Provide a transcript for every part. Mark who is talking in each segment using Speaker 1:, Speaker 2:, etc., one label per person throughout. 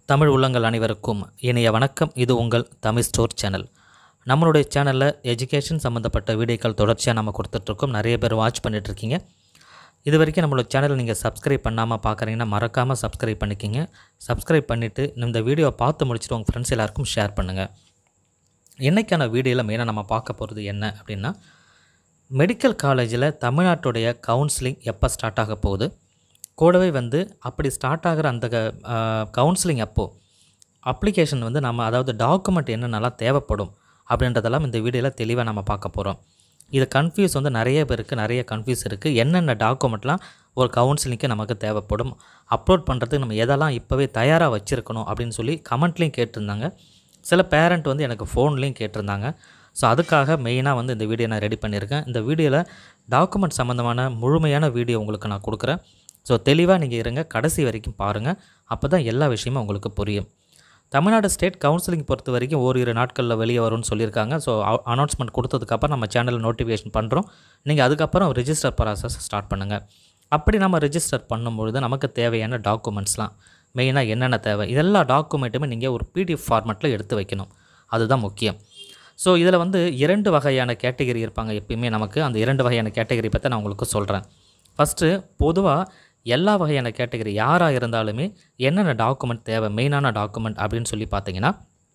Speaker 1: தமிழ் உள்ளங்கள் அனைவருக்கும் இனிய வணக்கம் இது உங்கள் தமிழ் ஸ்டோர் சேனல் நம்மளுடைய சேனலில் எஜுகேஷன் சம்மந்தப்பட்ட வீடியோக்கள் தொடர்ச்சியாக நம்ம கொடுத்துட்ருக்கோம் நிறைய பேர் வாட்ச் பண்ணிகிட்ருக்கீங்க இது வரைக்கும் நம்மளோட சேனல் நீங்கள் சப்ஸ்கிரைப் பண்ணாமல் பார்க்குறீங்கன்னா மறக்காமல் சப்ஸ்கிரைப் பண்ணிக்கிங்க சப்ஸ்கிரைப் பண்ணிவிட்டு இந்த வீடியோவை பார்த்து முடிச்சுட்டு உங்கள் ஃப்ரெண்ட்ஸ் எல்லாருக்கும் ஷேர் பண்ணுங்கள் இன்றைக்கான வீடியோவில் மெயினாக நம்ம பார்க்க போகிறது என்ன அப்படின்னா மெடிக்கல் காலேஜில் தமிழ்நாட்டுடைய கவுன்சிலிங் எப்போ ஸ்டார்ட் ஆக போகுது கூடவே வந்து அப்படி ஸ்டார்ட் ஆகிற அந்த கவுன்சிலிங் அப்போது அப்ளிகேஷன் வந்து நம்ம அதாவது டாக்குமெண்ட் என்னென்னலாம் தேவைப்படும் அப்படின்றதெல்லாம் இந்த வீடியோவில் தெளிவாக நம்ம பார்க்க போகிறோம் இது கன்ஃபியூஸ் வந்து நிறைய பேருக்கு நிறைய கன்ஃபியூஸ் இருக்குது என்னென்ன டாக்குமெண்ட்லாம் ஒரு கவுன்சிலிங்க்கு நமக்கு தேவைப்படும் அப்லோட் பண்ணுறதுக்கு நம்ம எதெல்லாம் இப்போவே தயாராக வச்சுருக்கணும் அப்படின்னு சொல்லி கமெண்ட்லேயும் கேட்டிருந்தாங்க சில பேரண்ட் வந்து எனக்கு ஃபோன்லேயும் கேட்டிருந்தாங்க ஸோ அதுக்காக மெயினாக வந்து இந்த வீடியோ நான் ரெடி பண்ணியிருக்கேன் இந்த வீடியோவில் டாக்குமெண்ட் சம்மந்தமான முழுமையான வீடியோ உங்களுக்கு நான் கொடுக்குறேன் ஸோ தெளிவாக நீங்கள் இருங்க கடைசி வரைக்கும் பாருங்கள் அப்போ தான் எல்லா விஷயமும் உங்களுக்கு புரியும் தமிழ்நாடு ஸ்டேட் கவுன்சிலிங் பொறுத்த வரைக்கும் ஓரிரு நாட்களில் வெளியே வரும்னு சொல்லியிருக்காங்க ஸோ அனௌன்ஸ்மெண்ட் கொடுத்ததுக்கப்புறம் நம்ம சேனலில் நோட்டிஃபிகேஷன் பண்ணுறோம் நீங்கள் அதுக்கப்புறம் ரிஜிஸ்டர் ப்ராசஸ் ஸ்டார்ட் பண்ணுங்கள் அப்படி நம்ம ரிஜிஸ்டர் பண்ணும்பொழுது நமக்கு தேவையான டாக்குமெண்ட்ஸ்லாம் மெயினாக என்னென்ன தேவை இதெல்லா டாக்குமெண்ட்டுமே நீங்கள் ஒரு பிடிஎஃப் ஃபார்மேட்டில் எடுத்து வைக்கணும் அதுதான் முக்கியம் ஸோ இதில் வந்து இரண்டு வகையான கேட்டகரி இருப்பாங்க எப்பயுமே நமக்கு அந்த இரண்டு வகையான கேட்டகரி பற்றி நான் உங்களுக்கு சொல்கிறேன் ஃபஸ்ட்டு பொதுவாக எல்லா வகையான கேட்டகரி யாராக இருந்தாலுமே என்னென்ன டாக்குமெண்ட் தேவை மெயினான டாக்குமெண்ட் அப்படின்னு சொல்லி பார்த்தீங்கன்னா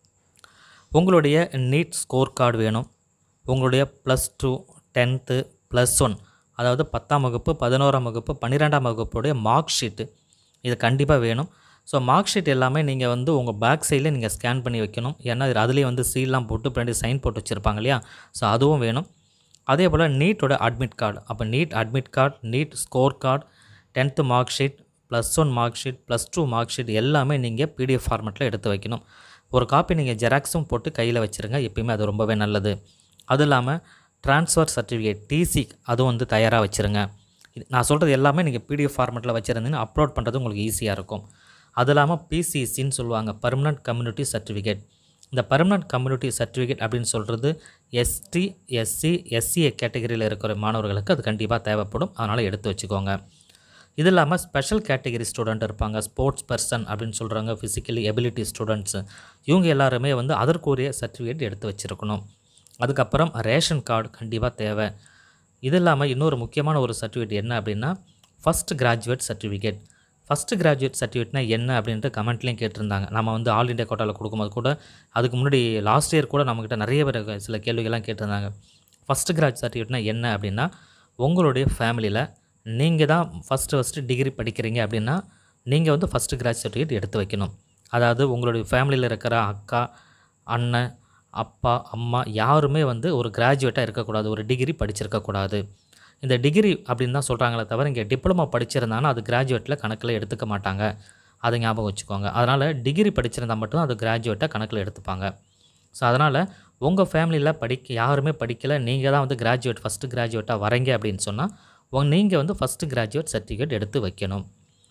Speaker 1: உங்களுடைய நீட் ஸ்கோர் கார்டு வேணும் உங்களுடைய plus two tenth plus one அதாவது பத்தாம் வகுப்பு பதினோராம் வகுப்பு பன்னிரெண்டாம் வகுப்புடைய மார்க் ஷீட்டு இது கண்டிப்பாக வேணும் ஸோ மார்க் ஷீட் எல்லாமே நீங்கள் வந்து உங்கள் பேக் சைடில் நீங்கள் ஸ்கேன் பண்ணி வைக்கணும் ஏன்னா இது அதுலேயே வந்து சீல்லாம் போட்டு பின்னாடி சைன் போட்டு வச்சுருப்பாங்க இல்லையா ஸோ அதுவும் வேணும் அதே போல் நீட்டோட அட்மிட் கார்டு அப்போ NEET admit card NEET score card tenth mark sheet plus one mark sheet plus two mark sheet எல்லாமே நீங்கள் பிடிஎஃப் ஃபார்மெட்டில் எடுத்து வைக்கணும் ஒரு காப்பி நீங்கள் ஜெராக்ஸும் போட்டு கையில் வச்சுருங்க எப்பயுமே அது ரொம்பவே நல்லது அது இல்லாமல் ட்ரான்ஸ்ஃபர் சர்டிஃபிகேட் டிசி அதுவும் வந்து தயாராக வச்சுருங்க இது நான் சொல்கிறது எல்லாமே நீங்கள் பிடிஎஃப் ஃபார்மெட்டில் வச்சுருந்தீங்கன்னா அப்லோட் பண்ணுறது உங்களுக்கு ஈஸியாக இருக்கும் அது இல்லாமல் பிசிசின்னு சொல்லுவாங்க பர்மனன்ட் கம்யூனிட்டி சர்டிஃபிகேட் இந்த பர்மனன்ட் கம்யூனிட்டி சர்டிஃபிகேட் அப்படின்னு சொல்கிறது எஸ்டி எஸ்சி எஸ்சிஏ கேட்டகரியில் இருக்கிற மாணவர்களுக்கு அது கண்டிப்பாக தேவைப்படும் அதனால் எடுத்து வச்சுக்கோங்க இது இல்லாமல் ஸ்பெஷல் கேட்டகரி ஸ்டூடெண்ட் இருப்பாங்க ஸ்போர்ட்ஸ் பர்சன் அப்படின்னு சொல்கிறாங்க ஃபிசிக்கலி எபிலிட்டி ஸ்டூடெண்ட்ஸு இவங்க எல்லாருமே வந்து அதற்குரிய சர்டிஃபிகேட் எடுத்து வச்சுருக்கணும் அதுக்கப்புறம் ரேஷன் கார்டு கண்டிப்பாக தேவை இது இல்லாமல் இன்னொரு முக்கியமான ஒரு சர்டிஃபிகேட் என்ன அப்படின்னா first graduate certificate first graduate சர்டிஃபிகேட்னா என்ன அப்படின்ட்டு கமெண்ட்லேயும் கேட்டிருந்தாங்க நம்ம வந்து ஆல் இண்டியா கோட்டாவில் கொடுக்கும்போது கூட அதுக்கு முன்னாடி லாஸ்ட் இயர் கூட நம்மக்கிட்ட நிறைய பேர் சில கேள்விகள்லாம் கேட்டிருந்தாங்க ஃபஸ்ட்டு கிராஜ் சர்டிஃபிகேட்னா என்ன அப்படின்னா உங்களுடைய ஃபேமிலியில் நீங்கள் தான் ஃபஸ்ட்டு ஃபஸ்ட்டு டிகிரி படிக்கிறீங்க அப்படின்னா நீங்கள் வந்து ஃபஸ்ட்டு கிராஜ் சர்டிஃபிகேட் எடுத்து வைக்கணும் அதாவது உங்களுடைய ஃபேமிலியில் இருக்கிற அக்கா அண்ணன் அப்பா அம்மா யாருமே வந்து ஒரு கிராஜுவேட்டாக இருக்கக்கூடாது ஒரு டிகிரி படிச்சிருக்கக்கூடாது இந்த டிகிரி அப்படின்னு தான் சொல்கிறாங்களே தவிர இங்கே டிப்ளமோ படிச்சிருந்தாங்கன்னா அது கிராஜுவேட்டில் கணக்கில் எடுத்துக்க மாட்டாங்க அதை ஞாபகம் வச்சுக்கோங்க அதனால் டிகிரி படிச்சிருந்தால் மட்டும் அது கிராஜுவேட்டாக கணக்கில் எடுத்துப்பாங்க ஸோ அதனால் உங்கள் ஃபேமிலியில் படிக்க யாருமே படிக்கலை நீங்கள் தான் வந்து கிராஜுவேட் ஃபஸ்ட்டு கிராஜுவேட்டாக வரீங்க அப்படின்னு சொன்னால் உங்க நீங்கள் வந்து ஃபஸ்ட்டு கிராஜுவேட் சர்டிஃபிகேட் எடுத்து வைக்கணும்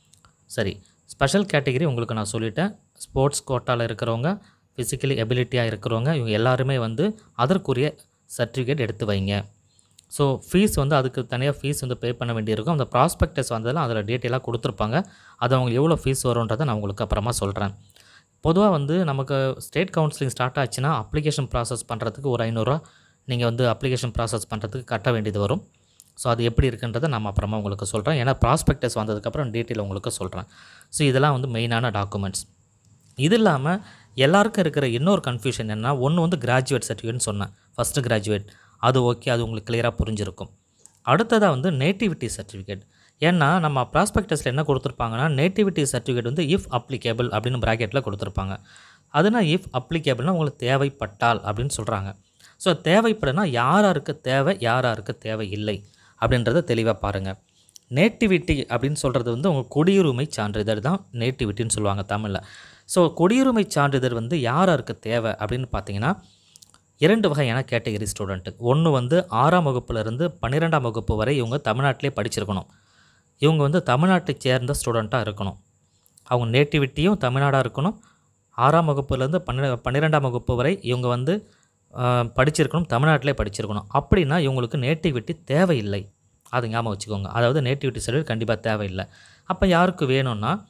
Speaker 1: சரி ஸ்பெஷல் கேட்டகரி உங்களுக்கு நான் சொல்லிட்டேன் ஸ்போர்ட்ஸ் கோட்டாவில் இருக்கிறவங்க ஃபிசிக்கலி எபிலிட்டியாக இருக்கிறவங்க இவங்க எல்லாருமே வந்து அதற்குரிய சர்டிஃபிகேட் எடுத்து வைங்க ஸோ ஃபீஸ் வந்து அதுக்கு தனியாக ஃபீஸ் வந்து பே பண்ண வேண்டியிருக்கும் அந்த ப்ராஸ்பெக்டஸ் வந்ததெல்லாம் அதில் டீட்டெயிலாக கொடுத்துருப்பாங்க அது அவங்களுக்கு எவ்வளோ ஃபீஸ் வரும்ன்றதை நான் உங்களுக்கு அப்புறமா சொல்கிறேன் பொதுவாக வந்து நமக்கு ஸ்டேட் கவுன்சிலிங் ஸ்டார்ட் ஆச்சுன்னா அப்ளிகேஷன் ப்ராசஸ் பண்ணுறதுக்கு ஒரு ஐநூறுரூவா நீங்கள் வந்து அப்ளிகேஷன் ப்ராசஸ் பண்ணுறதுக்கு கட்ட வேண்டியது வரும் ஸோ அது எப்படி இருக்குன்றதை நம்ம அப்புறமா உங்களுக்கு சொல்கிறேன் ஏன்னா ப்ராஸ்பெக்டஸ் வந்ததுக்கப்புறம் டீட்டெயில் உங்களுக்கு சொல்கிறேன் ஸோ இதெல்லாம் வந்து மெயினான டாக்குமெண்ட்ஸ் இது இல்லாமல் எல்லாருக்கும் இருக்கிற இன்னொரு கன்ஃபியூஷன் என்ன ஒன்று வந்து கிராஜுவேட் சர்டிஃபிகேட்னு சொன்னேன் ஃபஸ்ட்டு கிராஜுவேட் அது ஓகே அது உங்களுக்கு கிளியராக புரிஞ்சிருக்கும் அடுத்ததாக வந்து நேட்டிவிட்டி சர்டிஃபிகேட் ஏன்னா நம்ம ப்ராஸ்பெக்டஸில் என்ன கொடுத்துருப்பாங்கன்னா நேட்டிவிட்டி சர்டிஃபிகேட் வந்து இஃப் அப்ளிகேபிள் அப்படின்னு ப்ராக்கெட்டில் கொடுத்துருப்பாங்க அதுனா இஃப் அப்ளிகேபிள்னா உங்களுக்கு தேவைப்பட்டால் அப்படின்னு சொல்கிறாங்க ஸோ தேவைப்படுனா யாராருக்கு தேவை யாராருக்கு தேவை இல்லை அப்படின்றத தெளிவாக பாருங்கள் நேட்டிவிட்டி அப்படின்னு சொல்கிறது வந்து உங்கள் குடியுரிமை சான்றிதழ் தான் நேட்டிவிட்டின்னு சொல்லுவாங்க தமிழில் ஸோ குடியுரிமை சான்றிதழ் வந்து யாராருக்கு தேவை அப்படின்னு பார்த்தீங்கன்னா இரண்டு வகையான கேட்டகரி ஸ்டூடெண்ட்டு ஒன்று வந்து ஆறாம் வகுப்புலேருந்து பன்னிரெண்டாம் வகுப்பு வரை இவங்க தமிழ்நாட்டிலே படிச்சிருக்கணும் இவங்க வந்து தமிழ்நாட்டை சேர்ந்த ஸ்டூடெண்ட்டாக இருக்கணும் அவங்க நேட்டிவிட்டியும் தமிழ்நாடாக இருக்கணும் ஆறாம் வகுப்புலேருந்து பன்னிரெ பன்னிரெண்டாம் வகுப்பு வரை இவங்க வந்து படிச்சிருக்கணும் தமிழ்நாட்டிலே படிச்சிருக்கணும் அப்படின்னா இவங்களுக்கு நேட்டிவிட்டி தேவையில்லை அது ஞாபகம் வச்சுக்கோங்க அதாவது நேட்டிவிட்டி சர்டிஃபிகேட் கண்டிப்பாக தேவையில்லை அப்போ யாருக்கு வேணும்னா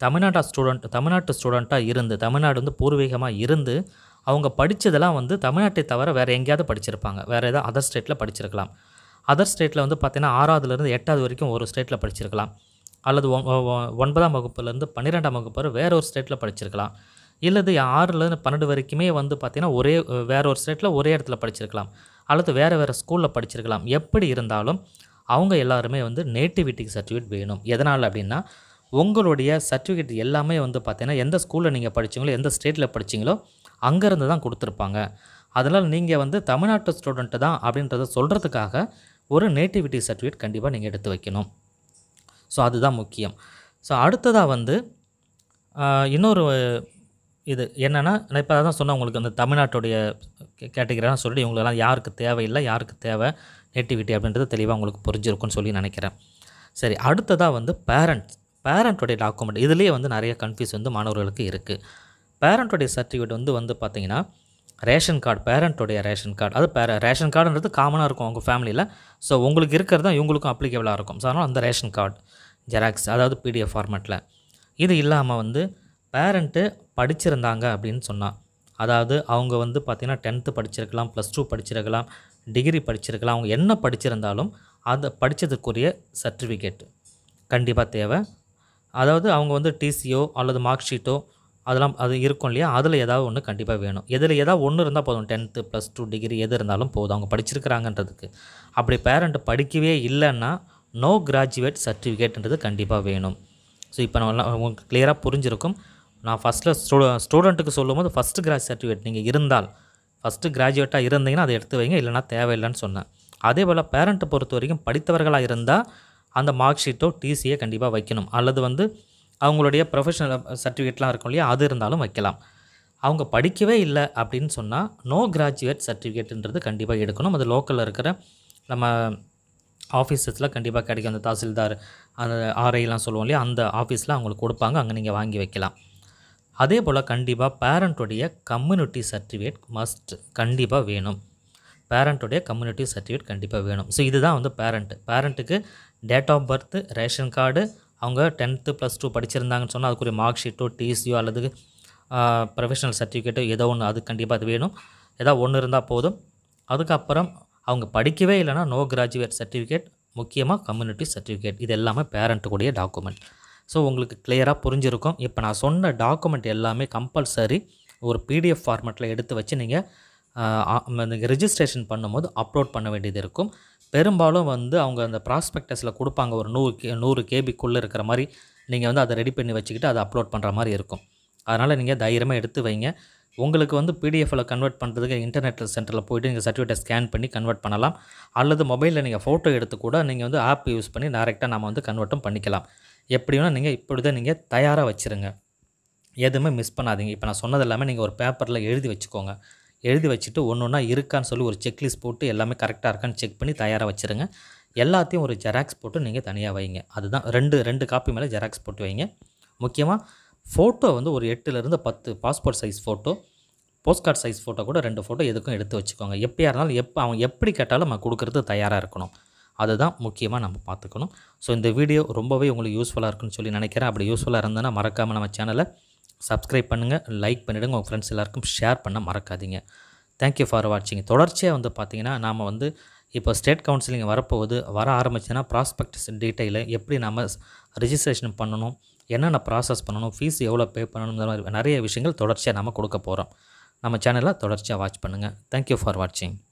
Speaker 1: தமிழ்நாட்டா ஸ்டூடெண்ட் தமிழ்நாட்டு ஸ்டூடெண்ட்டாக இருந்து தமிழ்நாடு வந்து பூர்வீகமாக இருந்து அவங்க படித்ததெல்லாம் வந்து தமிழ்நாட்டை தவிர வேறு எங்கேயாவது படிச்சிருப்பாங்க வேறு ஏதாவது அதர் ஸ்டேட்டில் படிச்சிருக்கலாம் அதர் ஸ்டேட்டில் வந்து பார்த்தீங்கன்னா ஆறாவதுலேருந்து எட்டாவது வரைக்கும் ஒரு ஸ்டேட்டில் படிச்சிருக்கலாம் அல்லது ஒ- ஒ- ஒ- ஒன்பதாம் வகுப்புலேருந்து பன்னிரெண்டாம் வகுப்பு வரை வேற ஒரு ஸ்டேட்டில் படிச்சிருக்கலாம் இல்லது ஆறுலேருந்து பன்னெண்டு வரைக்குமே வந்து பார்த்தீங்கன்னா ஒரே வேற ஒரு ஸ்டேட்டில் ஒரே இடத்துல படிச்சிருக்கலாம் அல்லது வேறு வேறு ஸ்கூலில் படிச்சிருக்கலாம் எப்படி இருந்தாலும் அவங்க எல்லாருமே வந்து நேட்டிவிட்டி சர்டிஃபிகேட் வேணும் எதனால் அப்படின்னா உங்களுடைய சர்டிஃபிகேட் எல்லாமே வந்து பார்த்தீங்கன்னா எந்த ஸ்கூலில் நீங்கள் படிச்சீங்களோ எந்த ஸ்டேட்டில் படிச்சீங்களோ அங்கேருந்து தான் கொடுத்துருப்பாங்க அதனால் நீங்கள் வந்து தமிழ்நாட்டு ஸ்டூடெண்ட்டு தான் அப்படின்றத சொல்கிறதுக்காக ஒரு நேட்டிவிட்டி சர்டிஃபிகேட் கண்டிப்பாக நீங்கள் எடுத்து வைக்கணும் ஸோ அதுதான் முக்கியம் ஸோ அடுத்ததாக வந்து ஆஹ், இன்னொரு இது என்னென்னா நான் இப்போ தான் சொன்னேன் உங்களுக்கு அந்த தமிழ்நாட்டுடைய கேட்டகரிலாம் சொல்லி இவங்களெல்லாம் யாருக்கு தேவையில்லை யாருக்கு தேவை நேட்டிவிட்டி அப்படின்றது தெளிவாக உங்களுக்கு புரிஞ்சிருக்கும்னு சொல்லி நினைக்கிறேன் சரி அடுத்ததாக வந்து பேரண்ட்ஸ் பேரண்ட்டோடைய டாக்குமெண்ட் இதுலேயே வந்து நிறைய கன்ஃபியூஸ் வந்து மாணவர்களுக்கு இருக்குது பேரண்ட்டோடைய சர்டிஃபிகேட் வந்து வந்து பார்த்தீங்கன்னா ரேஷன் கார்டு பேரண்ட்டோடைய ரேஷன் கார்டு அது பேர ரேஷன் கார்டுன்றது காமனாக இருக்கும் உங்கள் ஃபேமிலியில் ஸோ உங்களுக்கு இருக்கிறது தான் இவங்களுக்கும் அப்ளிகபிளாக இருக்கும் ஸோ அதனால் அந்த ரேஷன் கார்டு ஜெராக்ஸ் அதாவது பிடிஎஃப் ஃபார்மேட்டில் இது இல்லாமல் வந்து பேரண்ட்டு படிச்சிருந்தாங்க அப்படின்னு சொன்னால் அதாவது அவங்க வந்து பார்த்திங்கன்னா டென்த்து படிச்சிருக்கலாம் ப்ளஸ் டூ படிச்சிருக்கலாம் டிகிரி படிச்சிருக்கலாம் அவங்க என்ன படிச்சிருந்தாலும் அதை படித்ததுக்குரிய சர்டிஃபிகேட் கண்டிப்பாக தேவை அதாவது அவங்க வந்து டிசியோ அல்லது மார்க் ஷீட்டோ அதெல்லாம் அது இருக்கும் இல்லையா அதில் ஏதாவது ஒன்று கண்டிப்பாக வேணும் எதில் ஏதாவது ஒன்று இருந்தால் போதும் டென்த்து ப்ளஸ் டூ டிகிரி எது இருந்தாலும் போதும் அவங்க படிச்சிருக்கிறாங்கன்றதுக்கு அப்படி பேரண்ட் படிக்கவே இல்லைன்னா நோ கிராஜுவேட் சர்டிஃபிகேட்ன்றது கண்டிப்பாக வேணும் ஸோ இப்போ நம்ம உங்களுக்கு கிளியராக புரிஞ்சிருக்கும் நான் ஃபஸ்ட்டில் ஸ்டூ ஸ்டூடெண்ட்டுக்கு சொல்லும்போது ஃபஸ்ட்டு கிராஜ் சர்டிஃபிகேட் நீங்கள் இருந்தால் ஃபஸ்ட்டு கிராஜுவேட்டாக இருந்தீங்கன்னா அதை எடுத்து வைங்க இல்லைனா தேவையில்லைன்னு சொன்னேன் அதே போல் பேரண்ட்டை பொறுத்த வரைக்கும் படித்தவர்களாக இருந்தால் அந்த மார்க் ஷீட்டோ டிசியை கண்டிப்பாக வைக்கணும் அல்லது வந்து அவங்களுடைய ப்ரொஃபஷனல் சர்டிஃபிகேட்லாம் இருக்கும் இல்லையா அது இருந்தாலும் வைக்கலாம் அவங்க படிக்கவே இல்லை அப்படின்னு சொன்னால் நோ கிராஜுவேட் சர்டிஃபிகேட்ன்றது கண்டிப்பாக எடுக்கணும் அது லோக்கலில் இருக்கிற நம்ம ஆஃபீஸஸில் கண்டிப்பாக கிடைக்கும் அந்த தாசில்தார் அந்த ஆர்ஐலாம் சொல்லுவோம் இல்லையா அந்த ஆஃபீஸில் அவங்களுக்கு கொடுப்பாங்க அங்கே நீங்கள் வாங்கி வைக்கலாம் அதே போல் கண்டிப்பாக பேரண்ட்டுடைய கம்யூனிட்டி சர்டிஃபிகேட் மஸ்ட் கண்டிப்பாக வேணும் பேரண்ட்டுடைய கம்யூனிட்டி சர்டிஃபிகேட் கண்டிப்பாக வேணும் ஸோ இதுதான் வந்து பேரண்ட்டு பேரண்ட்டுக்கு date of birth ration card அவங்க டென்த்து ப்ளஸ் டூ படிச்சிருந்தாங்கன்னு சொன்னால் அதுக்குரிய மார்க் ஷீட்டோ டிசியோ அல்லது ப்ரொஃபஷனல் சர்டிஃபிகேட்டோ ஏதோ ஒன்று அது கண்டிப்பாக அது வேணும் ஏதாவது ஒன்று இருந்தால் போதும் அதுக்கப்புறம் அவங்க படிக்கவே இல்லைன்னா நோ கிராஜுவேட் சர்டிஃபிகேட் முக்கியமாக கம்யூனிட்டி சர்டிஃபிகேட் இது எல்லாமே பேரண்ட்டுக்குடைய டாக்குமெண்ட் ஸோ உங்களுக்கு கிளியராக புரிஞ்சிருக்கும் இப்போ நான் சொன்ன டாக்குமெண்ட் எல்லாமே கம்பல்சரி ஒரு பிடிஎஃப் ஃபார்மேட்டில் எடுத்து வச்சு நீங்கள் ரிஜிஸ்ட்ரேஷன் பண்ணும்போது அப்லோட் பண்ண வேண்டியது இருக்கும் பெரும்பாலும் வந்து அவங்க அந்த ப்ராஸ்பெக்டஸில் கொடுப்பாங்க ஒரு நூறு கே நூறு கேபிக்குள்ளே இருக்கிற மாதிரி நீங்கள் வந்து அதை ரெடி பண்ணி வச்சுக்கிட்டு அதை அப்லோட் பண்ணுற மாதிரி இருக்கும் அதனால் நீங்கள் தைரியமாக எடுத்து வைங்க உங்களுக்கு வந்து பிடிஎஃப்பில் கன்வெர்ட் பண்ணுறதுக்கு இன்டர்நெட் சென்டரில் போயிட்டு நீங்கள் சர்டிஃபிகேட்டை ஸ்கேன் பண்ணி கன்வெர்ட் பண்ணலாம் அல்லது மொபைலில் நீங்கள் ஃபோட்டோ எடுத்து கூட நீங்கள் வந்து ஆப் யூஸ் பண்ணி டேரெக்டாக நம்ம வந்து கன்வெர்ட்டும் பண்ணிக்கலாம் எப்படி வேணால் நீங்கள் இப்படி தான் நீங்கள் தயாராக வச்சுருங்க எதுவுமே மிஸ் பண்ணாதீங்க இப்போ நான் சொன்னது எல்லாமே நீங்கள் ஒரு பேப்பரில் எழுதி வச்சுக்கோங்க எழுதி வச்சுட்டு ஒன்று ஒன்றா இருக்கான்னு சொல்லி ஒரு செக்லிஸ்ட் போட்டு எல்லாமே கரெக்டாக இருக்கான்னு செக் பண்ணி தயாராக வச்சுருங்க எல்லாத்தையும் ஒரு ஜெராக்ஸ் போட்டு நீங்கள் தனியாக வைங்க அதுதான் ரெண்டு ரெண்டு காப்பி மேலே ஜெராக்ஸ் போட்டு வைங்க முக்கியமாக ஃபோட்டோ வந்து ஒரு எட்டுலேருந்து பத்து passport size photo post card size photo கூட ரெண்டு ஃபோட்டோ எதுக்கும் எடுத்து வச்சுக்கோங்க எப்படியா இருந்தாலும் எப்போ அவன் எப்படி கேட்டாலும் நம்ம கொடுக்கறது தயாராக இருக்கணும் அதுதான் முக்கியமாக நம்ம பார்த்துக்கணும் ஸோ இந்த வீடியோ ரொம்பவே உங்களுக்கு யூஸ்ஃபுல்லாக இருக்குன்னு சொல்லி நினைக்கிறேன் அப்படி யூஸ்ஃபுல்லாக இருந்ததுன்னா மறக்காமல் நம்ம சேனலை சப்ஸ்கிரைப் பண்ணுங்கள் லைக் பண்ணிவிடுங்க உங்கள் ஃப்ரெண்ட்ஸ் எல்லாருக்கும் ஷேர் பண்ண மறக்காதீங்க தேங்க்யூ ஃபார் வாட்சிங் தொடர்ச்சியாக வந்து பார்த்திங்கன்னா நாம் வந்து இப்போ ஸ்டேட் கவுன்சிலிங் வரப்போகுது வர ஆரம்பிச்சுன்னா ப்ராஸ்பெக்டஸ் டீட்டெயிலு எப்படி நம்ம ரிஜிஸ்ட்ரேஷன் பண்ணணும் என்னென்ன ப்ராசஸ் பண்ணணும் ஃபீஸ் எவ்வளோ பே பண்ணணும் இந்த மாதிரி நிறைய விஷயங்கள் தொடர்ச்சியாக நம்ம கொடுக்க போகிறோம் நம்ம சேனலை தொடர்ச்சியாக வாட்ச் பண்ணுங்கள் தேங்க்யூ ஃபார் வாட்சிங்